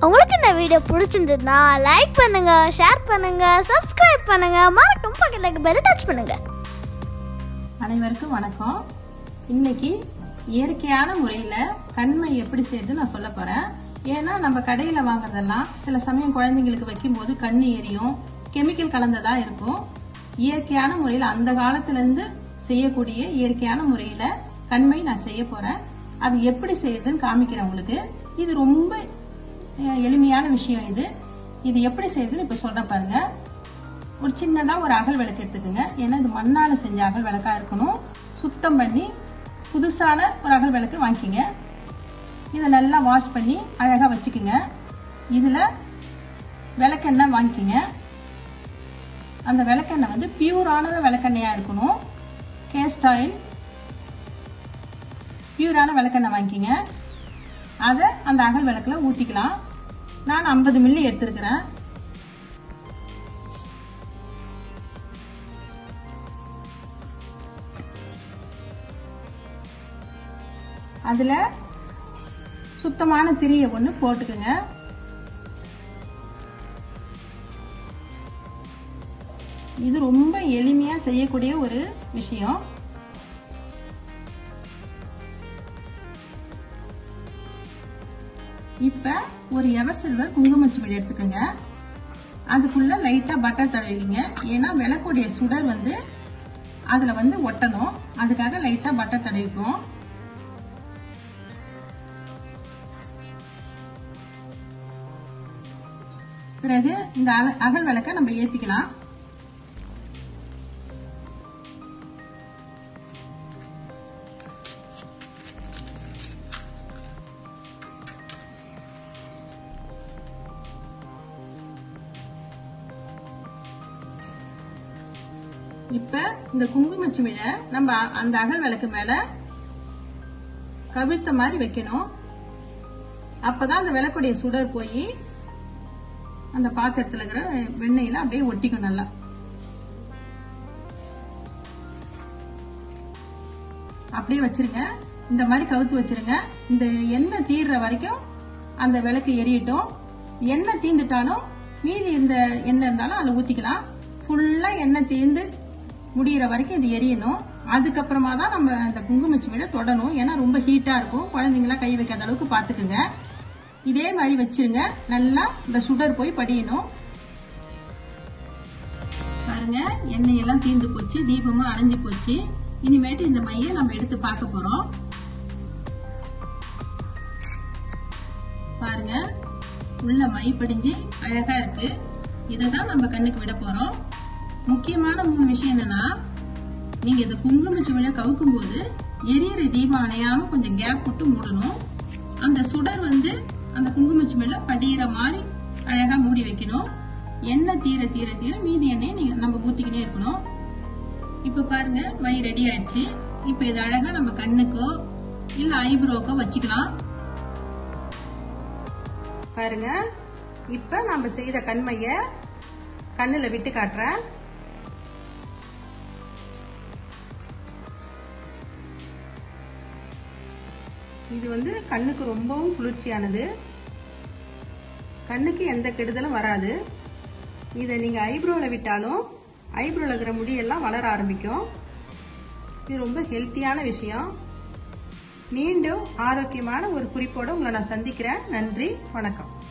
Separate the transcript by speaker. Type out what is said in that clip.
Speaker 1: உங்களுக்கு இந்த வீடியோ பிடிச்சிருந்ததுன்னா லைக் பண்ணுங்க ஷேர் பண்ணுங்க சப்ஸ்கிரைப் பண்ணுங்க மறக்காம பக்கத்துல பெல் டச் பண்ணுங்க
Speaker 2: அனைவருக்கும் வணக்கம் இன்னைக்கு இயற்கையான முறையில் கண்மை எப்படி செய்யுது நான் சொல்ல போறேன் ஏன்னா நம்ம கடையில் வாங்குறதெல்லாம் சில சமயம் குழந்தைங்களுக்கு வைக்கும்போது கண்ணு எரியும் கெமிக்கல் கலந்ததா இருக்கும் இயற்கையான முறையில் அந்த காலத்திலேருந்து செய்யக்கூடிய இயற்கையான முறையில் கண்மை நான் செய்ய போறேன் அது எப்படி செய்யுதுன்னு காமிக்கிறேன் உங்களுக்கு இது ரொம்ப அஹ், எளிமையான விஷயம் இது இது எப்படி செய்யுதுன்னு இப்போ சொல்றேன் பாருங்க ஒரு சின்னதா ஒரு அகல் விளக்கு எடுத்துக்கோங்க ஏன்னா இது மண்ணால செஞ்ச அகல் விளக்கா இருக்கணும் சுத்தம் பண்ணி புதுசான ஒரு அகல் விளக்கு வாங்கிக்கிங்க இதை நல்லா வாஷ் பண்ணி அழகா வச்சுக்கோங்க இதுல விளக்கெண்ணெய் வாங்கிக்கிங்க அந்த விளக்கெண்ணெய் வந்து பியூரான விளக்கெண்ணெயா இருக்கணும் கேஸ்ட் ஆயில் பியூரான விளக்கெண்ணெய் வாங்கிக்கிங்க அதை அந்த அகல் விளக்குல ஊத்திக்கலாம் நான் ஐம்பது மில்லி எடுத்திருக்கிறேன் அதுல சுத்தமான திரிய ஒண்ணு போட்டுக்குங்க இது ரொம்ப எளிமையா செய்யக்கூடிய ஒரு விஷயம் இப்ப ஒரு எவசில்வர் குங்குமச்சுவடி எடுத்துக்கோங்க அதுக்குள்ள லைட்டா பட்டர் தடவிங்க ஏன்னா விளக்குடைய சுடர் வந்து அதுல வந்து ஒட்டணும் அதுக்காக லைட்டா பட்டர் தடவிக்கும் பிறகு இந்த அக- அகல் விளக்க நம்ம ஏத்திக்கலாம் இப்ப இந்த குங்குமச்சிமிழ நம்ம அந்த அகல் விளக்கு மேல கவிழ்த்த மாதிரி வைக்கணும் அப்பதான் அந்த விளக்குடைய சுடர் போய் அந்த பாத்திரத்துல இருக்கிற வெண்ணெயில அப்படியே ஒட்டிக்கும் நல்லா அப்படியே வச்சிருங்க இந்த மாதிரி கவுத்து வச்சிருங்க இந்த எண்ணெய் தீர்ற வரைக்கும் அந்த விளக்கு எரியட்டும் எண்ணெய் தீந்துட்டாலும் மீதி இந்த எண்ணெய் இருந்தாலும் அதில் ஊத்திக்கலாம் ஃபுல்லா எண்ணெய் தீர்ந்து முடியிற வரைக்கும் இது எரியணும் அதுக்கப்புறமா தான் நம்ம அந்த குங்குமச்சிமிழ தொடணும் ஏன்னா ரொம்ப ஹீட்டா இருக்கும் குழந்தைங்களாம் கை வைக்காத அளவுக்கு பாத்துக்குங்க இதே மாதிரி வச்சிருங்க நல்லா இந்த சுடர் போய் படியணும் பாருங்க எண்ணெய் எல்லாம் தீர்ந்து போச்சு தீபமும் அணைஞ்சு போச்சு இனிமேட்டு இந்த மைய நம்ம எடுத்து பார்க்க போறோம் பாருங்க உள்ள மை படிஞ்சு அழகா இருக்கு இதை தான் நம்ம கண்ணுக்கு விட போறோம் முக்கியமான மூணு விஷயம் என்னன்னா நீங்க இந்த குங்கும சிமிழ கவுக்கும் போது எரியற தீபம் அணையாம கொஞ்சம் கேப் விட்டு மூடணும் அந்த சுடர் வந்து அந்த குங்கும சிமிழ படியிற மாதிரி அழகா மூடி வைக்கணும் எண்ணெய் தீர தீர தீர மீதி எண்ணெயை நீங்க நம்ம ஊத்திக்கிட்டே இருக்கணும் இப்ப பாருங்க மை ரெடி ஆயிடுச்சு இப்ப இது அழகா நம்ம கண்ணுக்கோ இல்ல ஐப்ரோக்கோ வச்சுக்கலாம் பாருங்க இப்ப நம்ம செய்த கண்மைய கண்ணுல விட்டு காட்டுறேன் இது வந்து கண்ணுக்கு ரொம்பவும் குளிர்ச்சியானது கண்ணுக்கு எந்த கெடுதலும் வராது இதை நீங்க ஐப்ரோவில் விட்டாலும் ஐப்ரோவில் இருக்கிற முடியெல்லாம் வளர ஆரம்பிக்கும் இது ரொம்ப ஹெல்த்தியான விஷயம் மீண்டும் ஆரோக்கியமான ஒரு குறிப்போட உங்களை நான் சந்திக்கிறேன் நன்றி வணக்கம்